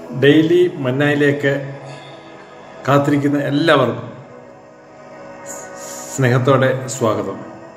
daily മന്നായിലേക്ക് കാത്തിരിക്കുന്ന എല്ലാവർക്കും സ്നേഹത്തോടെ സ്വാഗതം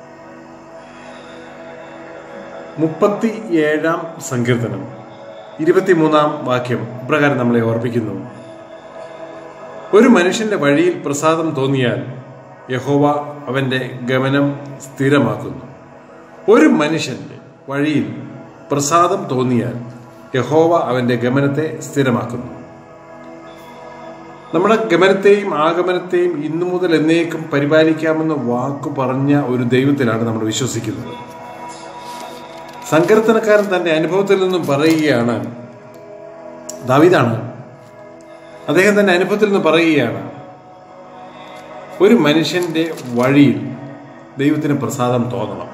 മുപ്പത്തി ഏഴാം സങ്കീർത്തനം ഇരുപത്തിമൂന്നാം വാക്യം ഇപ്രകാരം നമ്മളെ ഓർപ്പിക്കുന്നു ഒരു മനുഷ്യന്റെ വഴിയിൽ പ്രസാദം തോന്നിയാൽ യഹോവ അവന്റെ ഗമനം സ്ഥിരമാക്കുന്നു ഒരു മനുഷ്യന്റെ വഴിയിൽ പ്രസാദം തോന്നിയാൽ യഹോവ അവന്റെ ഗമനത്തെ സ്ഥിരമാക്കുന്നു നമ്മുടെ ഗമനത്തെയും ആഗമനത്തെയും ഇന്നു മുതൽ എന്നേക്കും പരിപാലിക്കാമെന്ന് വാക്കു പറഞ്ഞ ഒരു ദൈവത്തിലാണ് നമ്മൾ വിശ്വസിക്കുന്നത് സങ്കീർത്തനക്കാരൻ തന്റെ അനുഭവത്തിൽ നിന്നും പറയുകയാണ് ദാവിദാണ് അദ്ദേഹം തന്റെ അനുഭവത്തിൽ നിന്ന് പറയുകയാണ് ഒരു മനുഷ്യന്റെ വഴിയിൽ ദൈവത്തിന് പ്രസാദം തോന്നണം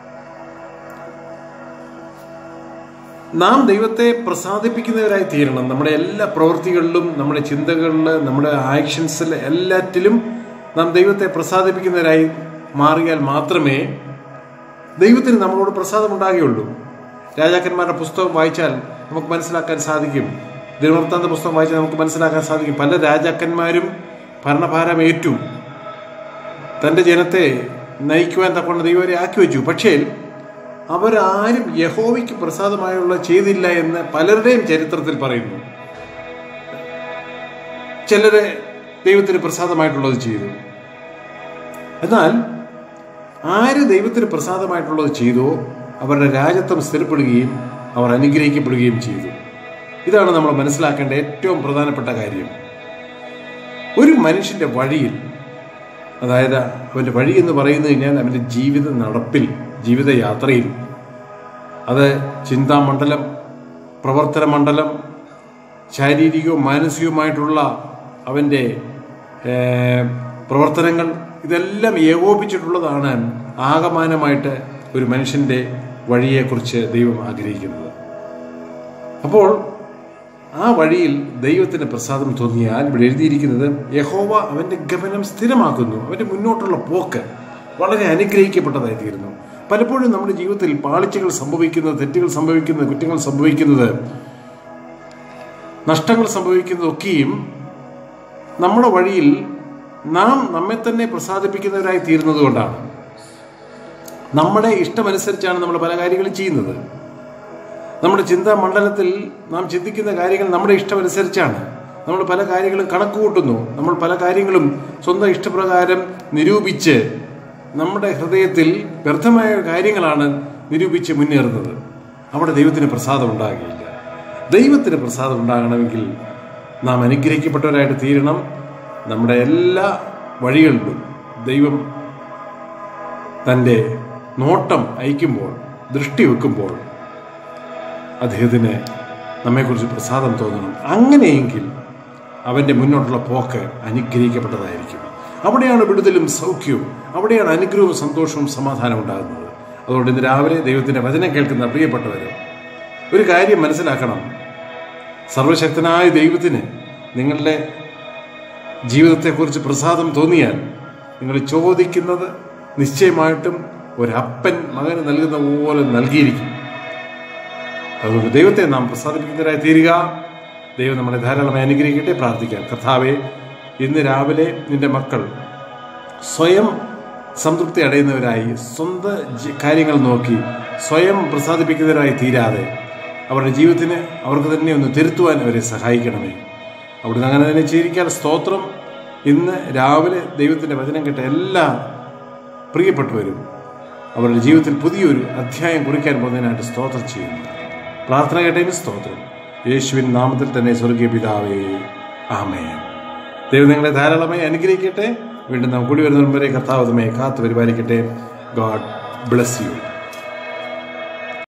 നാം ദൈവത്തെ പ്രസാദിപ്പിക്കുന്നവരായി തീരണം നമ്മുടെ എല്ലാ പ്രവൃത്തികളിലും നമ്മുടെ ചിന്തകളിൽ നമ്മുടെ ആക്ഷൻസിൽ എല്ലാറ്റിലും നാം ദൈവത്തെ പ്രസാദിപ്പിക്കുന്നവരായി മാറിയാൽ മാത്രമേ ദൈവത്തിന് നമ്മളോട് പ്രസാദം ഉണ്ടാകുകയുള്ളൂ രാജാക്കന്മാരുടെ പുസ്തകം വായിച്ചാൽ നമുക്ക് മനസ്സിലാക്കാൻ സാധിക്കും ദിനവൃത്താന്ത പുസ്തകം വായിച്ചാൽ നമുക്ക് മനസ്സിലാക്കാൻ സാധിക്കും പല രാജാക്കന്മാരും ഭരണഭാരം ഏറ്റു തൻ്റെ ജനത്തെ നയിക്കുവാൻ തക്കൊണ്ട് ദൈവരെ ആക്കി വെച്ചു പക്ഷേ അവരാരും യഹോവയ്ക്ക് പ്രസാദമായുള്ള ചെയ്തില്ല എന്ന് പലരുടെയും ചരിത്രത്തിൽ പറയുന്നു ചിലരെ ദൈവത്തിന് പ്രസാദമായിട്ടുള്ളത് ചെയ്തു എന്നാൽ ആര് ദൈവത്തിന് പ്രസാദമായിട്ടുള്ളത് ചെയ്തോ അവരുടെ രാജ്യത്വം സ്ഥിരപ്പെടുകയും അവർ അനുഗ്രഹിക്കപ്പെടുകയും ചെയ്തു ഇതാണ് നമ്മൾ മനസ്സിലാക്കേണ്ട ഏറ്റവും പ്രധാനപ്പെട്ട കാര്യം ഒരു മനുഷ്യന്റെ വഴിയിൽ അതായത് അവന്റെ വഴി എന്ന് പറയുന്നത് കഴിഞ്ഞാൽ അവന്റെ ജീവിത നടപ്പിൽ ജീവിതയാത്രയിൽ അത് ചിന്താമണ്ഡലം പ്രവർത്തന മണ്ഡലം ശാരീരികവും മാനസികവുമായിട്ടുള്ള അവൻ്റെ പ്രവർത്തനങ്ങൾ ഇതെല്ലാം ഏകോപിച്ചിട്ടുള്ളതാണ് ആകമാനമായിട്ട് ഒരു മനുഷ്യൻ്റെ വഴിയെക്കുറിച്ച് ദൈവം ആഗ്രഹിക്കുന്നത് അപ്പോൾ ആ വഴിയിൽ ദൈവത്തിന് പ്രസാദം തോന്നിയാൽ ഇവിടെ എഴുതിയിരിക്കുന്നത് യഹോവ അവന്റെ ഗമനം സ്ഥിരമാക്കുന്നു അവന്റെ മുന്നോട്ടുള്ള പോക്ക് വളരെ അനുഗ്രഹിക്കപ്പെട്ടതായി തീരുന്നു പലപ്പോഴും നമ്മുടെ ജീവിതത്തിൽ പാളിച്ചകൾ സംഭവിക്കുന്നത് തെറ്റുകൾ സംഭവിക്കുന്നത് കുറ്റങ്ങൾ സംഭവിക്കുന്നത് നഷ്ടങ്ങൾ സംഭവിക്കുന്നതൊക്കെയും നമ്മുടെ വഴിയിൽ നാം നമ്മെ തന്നെ പ്രസാദിപ്പിക്കുന്നവരായി തീരുന്നത് കൊണ്ടാണ് നമ്മുടെ ഇഷ്ടമനുസരിച്ചാണ് നമ്മൾ പല കാര്യങ്ങളും ചെയ്യുന്നത് നമ്മുടെ ചിന്താ മണ്ഡലത്തിൽ നാം ചിന്തിക്കുന്ന കാര്യങ്ങൾ നമ്മുടെ ഇഷ്ടമനുസരിച്ചാണ് നമ്മൾ പല കാര്യങ്ങളും കണക്ക് കൂട്ടുന്നു നമ്മൾ പല കാര്യങ്ങളും സ്വന്തം ഇഷ്ടപ്രകാരം നിരൂപിച്ച് നമ്മുടെ ഹൃദയത്തിൽ വ്യർത്ഥമായ കാര്യങ്ങളാണ് നിരൂപിച്ച് മുന്നേറുന്നത് അവിടെ ദൈവത്തിന് പ്രസാദം ഉണ്ടാകുകയില്ല ദൈവത്തിന് പ്രസാദം ഉണ്ടാകണമെങ്കിൽ നാം അനുഗ്രഹിക്കപ്പെട്ടവരായിട്ട് തീരണം നമ്മുടെ എല്ലാ വഴികളിലും ദൈവം തൻ്റെ നോട്ടം അയക്കുമ്പോൾ ദൃഷ്ടി വെക്കുമ്പോൾ അദ്ദേഹത്തിന് നമ്മെക്കുറിച്ച് പ്രസാദം തോന്നണം അങ്ങനെയെങ്കിൽ അവൻ്റെ മുന്നോട്ടുള്ള പോക്ക് അനുഗ്രഹിക്കപ്പെട്ടതായിരിക്കും അവിടെയാണ് വിടുതലും സൗഖ്യവും അവിടെയാണ് അനുഗ്രഹവും സന്തോഷവും സമാധാനം ഉണ്ടാകുന്നത് അതുകൊണ്ട് ഇന്ന് രാവിലെ ദൈവത്തിൻ്റെ വചനം കേൾക്കുന്ന പ്രിയപ്പെട്ടവർ ഒരു കാര്യം മനസ്സിലാക്കണം സർവശക്തനായ ദൈവത്തിന് നിങ്ങളുടെ ജീവിതത്തെക്കുറിച്ച് പ്രസാദം തോന്നിയാൽ നിങ്ങൾ ചോദിക്കുന്നത് നിശ്ചയമായിട്ടും ഒരപ്പൻ മകന് നൽകുന്ന പോലെ നൽകിയിരിക്കും അതുകൊണ്ട് ദൈവത്തെ നാം പ്രസാദിപ്പിക്കുന്നവരായി തീരുക ദൈവം നമ്മളെ ധാരാളമായി അനുഗ്രഹിക്കട്ടെ പ്രാർത്ഥിക്കാം കർത്താവെ ഇന്ന് രാവിലെ നിന്റെ മക്കൾ സ്വയം സംതൃപ്തി അടയുന്നവരായി സ്വന്തം കാര്യങ്ങൾ നോക്കി സ്വയം പ്രസാദിപ്പിക്കുന്നവരായി തീരാതെ അവരുടെ ജീവിതത്തിന് അവർക്ക് തന്നെ ഒന്ന് തിരുത്തുവാൻ അവരെ സഹായിക്കണമേ അവിടുന്ന് അങ്ങനെ തന്നെ ചെയ്തിരിക്കാൻ സ്തോത്രം ഇന്ന് രാവിലെ ദൈവത്തിൻ്റെ വചനം കേട്ട എല്ലാ പ്രിയപ്പെട്ടവരും അവരുടെ ജീവിതത്തിൽ പുതിയൊരു അധ്യായം കുറിക്കാൻ പോകുന്നതിനായിട്ട് സ്തോത്രം ചെയ്യുന്നു പ്രാർത്ഥന കേട്ടതിന് സ്തോത്രം യേശുവിൻ നാമത്തിൽ തന്നെ സ്വർഗീയ പിതാവേ ആമേ ദൈവം നിങ്ങളെ ധാരാളമായി അനുഗ്രഹിക്കട്ടെ വീണ്ടും നാം കൂടി വരുന്നവരെ കർത്താവതമേ കാത്തു പരിപാലിക്കട്ടെ ഗോഡ് ബ്ലസ് യു